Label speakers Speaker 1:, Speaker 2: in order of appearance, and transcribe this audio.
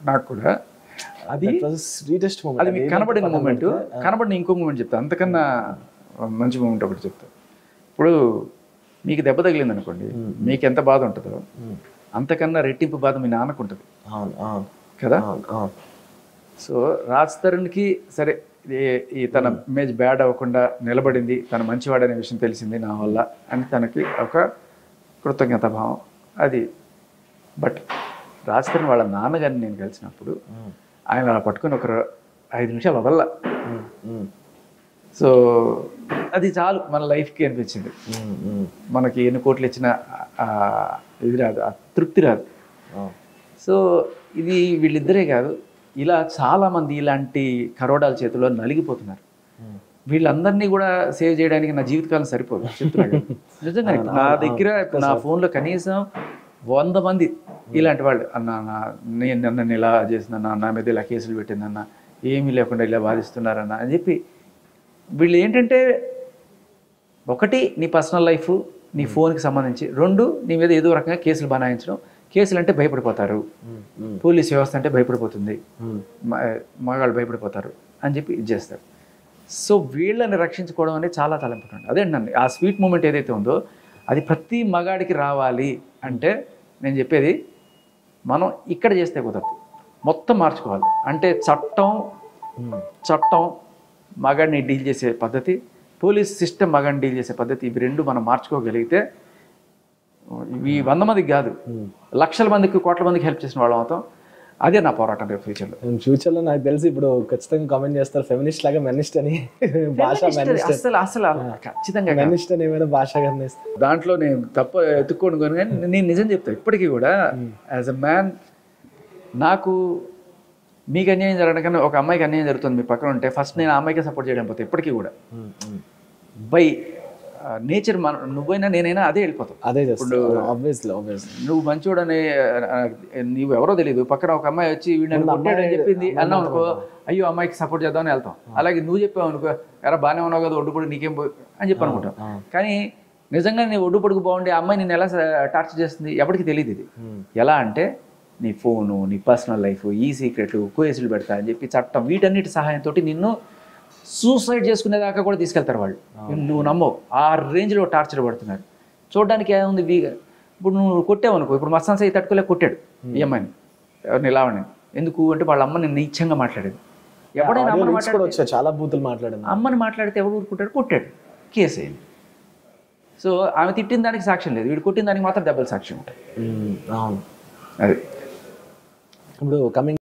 Speaker 1: నాకు కూడా అది
Speaker 2: స్వీటెస్ట్
Speaker 1: అది మీకు కనబడిన మూమెంట్ కనబడిన ఇంకో మూమెంట్ చెప్తా అంతకన్నా మంచి మూమెంట్ ఒకటి చెప్తా ఇప్పుడు మీకు దెబ్బ తగిలింది అనుకోండి మీకు ఎంత బాధ ఉంటుందో అంతకన్నా రెట్టింపు బాధ మీ నాన్నకు ఉంటుంది
Speaker 2: అవును అవును
Speaker 1: కదా
Speaker 2: అవును అవును
Speaker 1: సో రాజ్ తరుణ్కి సరే ఈ- ఈ తన ఇమేజ్ బ్యాడ్ అవ్వకుండా నిలబడింది తన మంచివాడనే విషయం తెలిసింది నా వల్ల అని తనకి ఒక కృతజ్ఞత భావం అది బట్ రాజ్ తరుణ్ వాళ్ళ నాన్నగారిని నేను కలిసినప్పుడు ఆయన అలా పట్టుకొని ఒక ర- ఐదు నిమిషాలు వదల్లా
Speaker 2: ఉమ్, ఉమ్,
Speaker 1: సో అది చాలు మన లైఫ్కి అనిపించింది
Speaker 2: ఉమ్, ఉమ్.
Speaker 1: మనకి ఎన్ని కోట్లు ఇచ్చినా ఆ, ఇది రాదు ఆ తృప్తి రాదు
Speaker 2: అవును.
Speaker 1: సో ఇది వీళ్ళిద్దరే కాదు ఇలా చాలామంది ఇలాంటి కరోడాల చేతిలో నలిగిపోతున్నారు
Speaker 2: ఉమ్.
Speaker 1: వీళ్ళందరినీ కూడా సేవ్ చేయడానికి నా జీవితకాలం సరిపోదు చెప్తున్నా కదా. నిజంగా నా దగ్గర నా ఫోన్లో కనీసం వంద మంది ఇలాంటి వాళ్ళు అన్న నా నేను నన్ను ఇలా చేసిందన్న నా మీద ఇలా కేసులు పెట్టిందన్న ఏమీ లేకుండా ఇలా బాధిస్తున్నారన్న అని చెప్పి వీళ్ళు ఏంటంటే ఒకటి నీ పర్సనల్ లైఫ్ నీ ఫోన్కి సంబంధించి రెండు నీ మీద ఏదో రకంగా కేసులు బనాయించడం కేసులు అంటే భయపడిపోతారు
Speaker 2: ఉమ్, ఉమ్,
Speaker 1: పోలీస్ వ్యవస్థ అంటే భయపడిపోతుంది
Speaker 2: ఉమ్.
Speaker 1: మ- మగాళ్ళు భయపడిపోతారు అని చెప్పి ఇది చేస్తారు సో వీళ్ళని రక్షించుకోవడం అనేది చాలా చాలా ఇంపార్టెంట్ అదే నన్ను ఆ స్వీట్ మూమెంట్ ఏదైతే ఉందో అది ప్రతి మగాడికి రావాలి అంటే నేను చెప్పేది మనం ఇక్కడ చేస్తే కుదరదు మొత్తం మార్చుకోవాలి అంటే చట్టం
Speaker 2: ఉమ్.
Speaker 1: చట్టం మగాడిని డీల్ చేసే పద్ధతి పోలీస్ సిస్టమ్ మగాడిని డీల్ చేసే పద్ధతి ఇవి రెండు మనం మార్చుకోగలిగితే ఇవి వంద మందికి కాదు
Speaker 2: ఉమ్.
Speaker 1: లక్షల మందికి కోట్ల మందికి హెల్ప్ చేసిన వాళ్ళం అవుతాం అదే నా పోరాటం రేపు ఫ్యూచర్లో
Speaker 2: నేను ఫ్యూచర్ లో నాకు తెలిసి ఇప్పుడు ఖచ్చితంగా కామెంట్ చేస్తారు ఫెమినిస్ట్ లాగా మెనిస్ట్ అని భాష మెనిస్ట్
Speaker 1: అసలు అసలు ఖచ్చితంగా కాదు.
Speaker 2: మెనిస్ట్ అని ఏమైనా భాష గారిని
Speaker 1: దాంట్లో నేను తప్ప ఎత్తుక్కోను కానీ కానీ నేను నిజం చెప్తా ఇప్పటికీ కూడా యాజ్ అ మ్యాన్ నాకు మీకు అన్యాయం జరగడం కన్నా ఒక అమ్మాయికి అన్యాయం జరుగుతుంది మీ పక్కన ఉంటే ఫస్ట్ నేను ఆ అమ్మాయికి సపోర్ట్ చేయడం పోతే ఇప్పటికీ కూడా బై నేచర్ మన నువ్వైనా నేనైనా అదే వెళ్ళిపోతాం
Speaker 2: అదే చేస్తాను ఆబ్వియస్లీ ఆబ్వియస్లీ
Speaker 1: నువ్వు మంచోడని ఆ, నువ్వు ఎవరో తెలియదు పక్కన ఒక అమ్మాయి వచ్చి వీడు నన్ను కొట్టాడని చెప్పింది అన్నావు అనుకో అయ్యో అమ్మాయికి సపోర్ట్ చేద్దామని వెళ్తాం అలాగే నువ్వు చెప్పావు అనుకో ఎరా బాగానే ఉన్నావు కదా ఒడ్డు పొడుగు నీకేం పో- అని చెప్పి అనుకుంటాం కానీ నిజంగా నీ ఒడ్డు పొడుగు బాగుండే ఆ అమ్మాయి నేను ఎలా టార్చర్ చేస్తుంది ఎవరికి తెలియదు ఇది ఎలా అంటే నీ ఫోను నీ పర్సనల్ లైఫ్ ఈ సీక్రెట్లు కేసులు పెడతా అని చెప్పి చట్టం వీటన్నిటి సహాయంతో నిన్ను సూసైడ్ చేసుకునేదాకా కూడా తీసుకెళ్తారు వాళ్ళు నువ్వు నమ్మవు ఆ రేంజ్లో టార్చర్ పడుతున్నారు చూడడానికి ఏముంది వీ ఇప్పుడు నువ్వు కొట్టావు అనుకో ఇప్పుడు మస్తాన్ సై తట్టుకోలేక కొట్టాడు ఈ అమ్మాయిని ఎవరిని నిలావని ఎందుకు అంటే వాళ్ళ అమ్మ నిన్ను నీచంగా మాట్లాడేది ఎవడైనా అమ్మని
Speaker 2: కూడా
Speaker 1: మాట్లాడితే
Speaker 2: వచ్చాయి చాలా బూతులు మాట్లాడింది
Speaker 1: అమ్మని మాట్లాడితే ఎవడు ఊరుకుంటాడు కొట్టాడు కేసు అయింది సో ఆమె తిట్టిన దానికి సాక్ష్యం లేదు వీడు కొట్టిన దానికి మాత్రం డబుల్ సాక్ష్యం ఉంటాయి
Speaker 2: ఉమ్, అవును
Speaker 1: అది
Speaker 2: ఇప్పుడు కమింగ్